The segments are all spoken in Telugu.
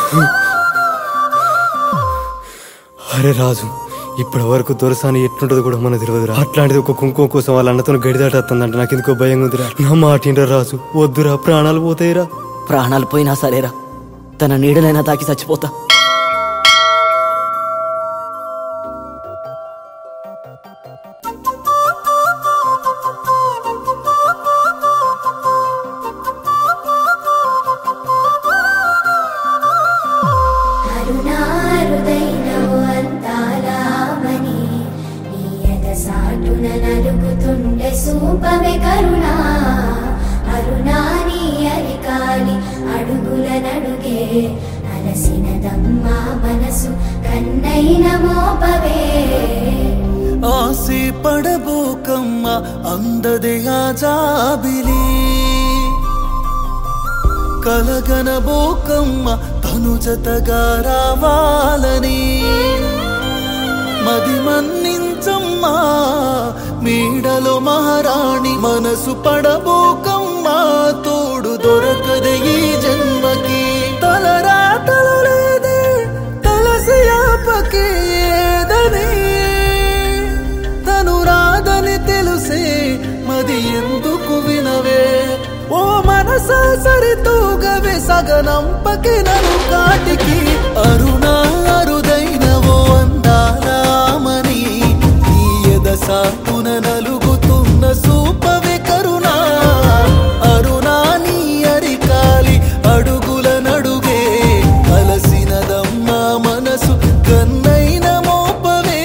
అరే రాజు ఇప్పటి వరకు దొరసాని ఎట్లుంటుందో కూడా మనకు తెలియదురా అట్లాంటిది ఒక కుంకుమ కోసం వాళ్ళ అన్నతో గడిదాటేస్తుందంట నాకు ఎందుకో భయం ఉందిరా నా మాటిండ్రా రాజు వద్దురా ప్రాణాలు పోతాయిరా ప్రాణాలు పోయినా సరేరా తన నీడలైనా తాకి చచ్చిపోతా అరుణారుదైనవు అంతాలామని నీయత సాటున నలుగుతుండే సూపవే కరుణా అరుణా నీ అరికాలి అడుగుల నడుగే అలసినదమ్మా మనసు కన్నైన మోపవే ఆసే పడబోకమ్మ అందదే ఆ జాబిలి కలగనబోకమ్మ తను జతగా రావాలని మది మన్నించమ్మా మీడలో మహారాణి మనసు పడబోకమ్మ తోడు దొరకదే ఈ జన్మకి తలరా తలలేదే తలసి ఆపకే ఏదని తను రాదని తెలుసే మది ఎందుకు వినవే ఓ మనసా సరితూగవే సగనంపకి నన్ను కాటికి అరుణా అరుదైనవో అందాలామని నీ ఎద సాటున నలుగుతున్న సూపవే కరుణా అరుణా నీ అరికాలి అడుగుల నడుగే అలసినదమ్మా మనసు కన్నైన మోపవే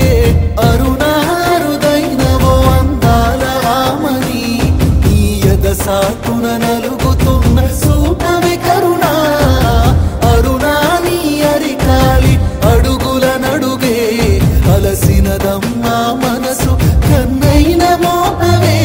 అరుణారుదైనవో అందాల ఆమని ఈ ఎద సాటున నలుగుతున్న సూపవే కరుణా అరుణా నీ అరికాలి అడుగుల నడుగే అలసినదమ్మా మనసు కన్నైన మోపవే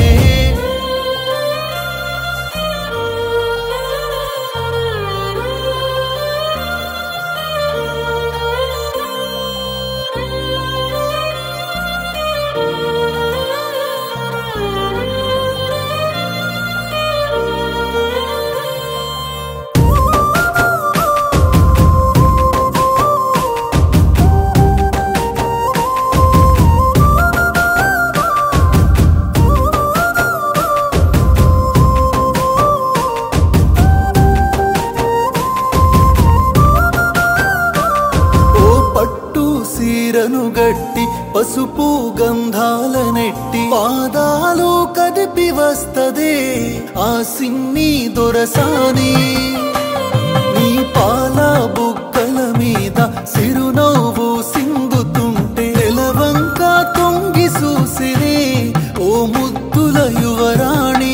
ఓ పట్టు సీరను గట్టి పసుపు గంధాల నెట్టి పాదాలు కదిపి వస్తదే ఆ సిన్ని దొరసాని నీ పాల బుక్కల మీద సిరునవ్వు సింగుతుంటే ఎలవంక తొంగి చూసిరే ఓ ముద్దుల యువరాణి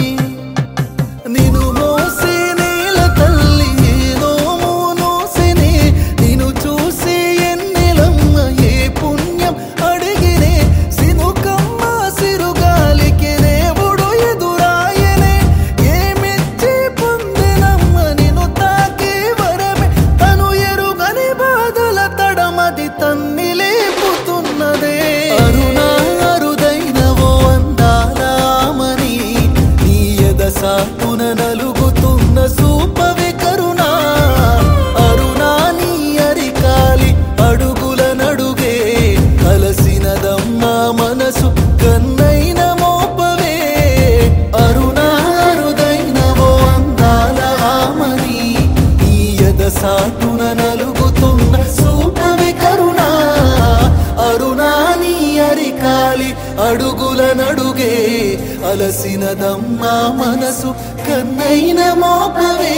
నిను మోసే నేల తల్లి ఏదో మోనోసినే నిన్ను చూసే ఎన్నెలమ్మ ఏ పుణ్యం అడిగినే సినుకమ్మ సిరుగాలికి దేవుడు ఎదురాయనే ఏమిచ్చి పొందినమ్మ నిన్ను తాకే వరమే తను ఎరుగని బాధల తడమది తన్ని లేపుతున్నదే అరుణా అరుదైనవో అందాలామని నీ ఎద సాటున నలుగుతున్న సూపవే కరుణా అరుణా నీ అరికాలి అడుగుల నడుగే అలసినదమ్మా మనసు కన్నైన మోపవే అరుణా అరుదైనవో అందాల ఆమని ఈ ఎద సాటున నలుగుతున్న సూపవే కరుణా అరుణా నీ అరికాలి అడుగుల నడుగే అలసినదమ్మా మనసు కన్నైన మోపవే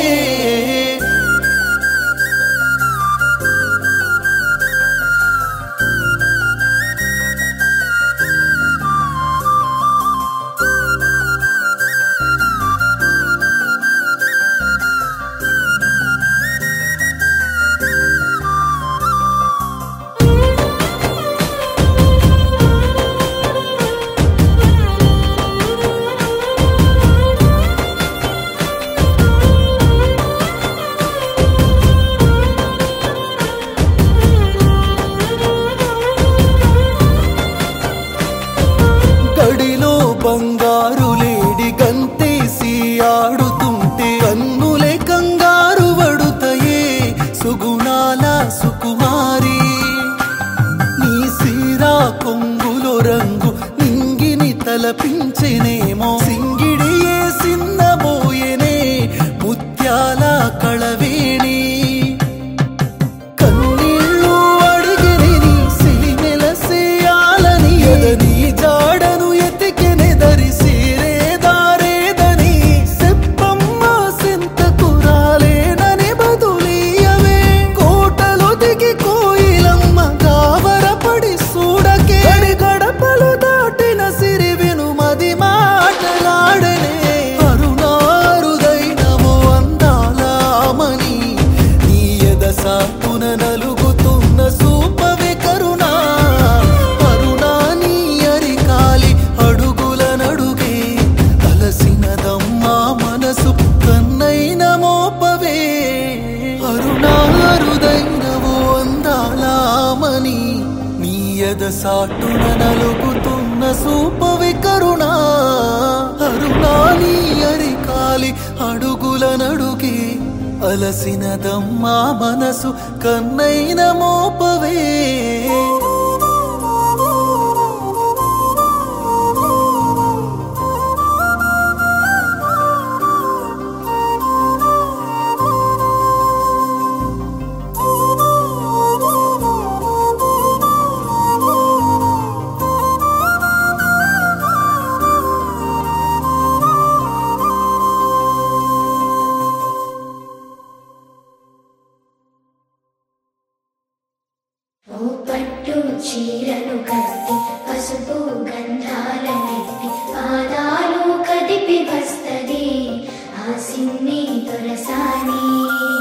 బంగారు లేడి గంతేసి ఆడుతుంటే కన్నులే కంగారు పడుతాయే తలపించెనేమో సింగిడి సిన్నబోయెనే ముత్యాల కళవేణి కన్నీళ్ళు అడిగిని సిలిమెలసేయాలని ఎదని జాడను ఎతికెనెదరి సీరేదారేదని సెప్పమ్మ సింత కురాలేనని బదులీయవే కోటలు దిగి కోయిలమ్మ గావరపడి సూడకే గడి గడపలు దాటిన సిరివిను మది మాటలాడనే అరుణారుదైనవో అందాలామని నీ ఎద సాతున నలుగుతున్న సూపవే కరుణా అరుణా నీ అరికాలి అడుగుల నడుగే అలసినదమ్మా మనసు కన్నైన మోపవే అరుణారుదైనవో అందాలామని నీ ఎద సాటున నలుగుతున్న సూపవి కరుణా అరుణా నీ అరికాలి అడుగుల నడుగే అలసినదమ్మా మనసు కన్నైన మోపవే ఓ పట్టు చీరను కట్టి పసుపు గంధాలనెత్తి పాదాలు కదిపి వస్తది ఆ సిన్ని దొరసాని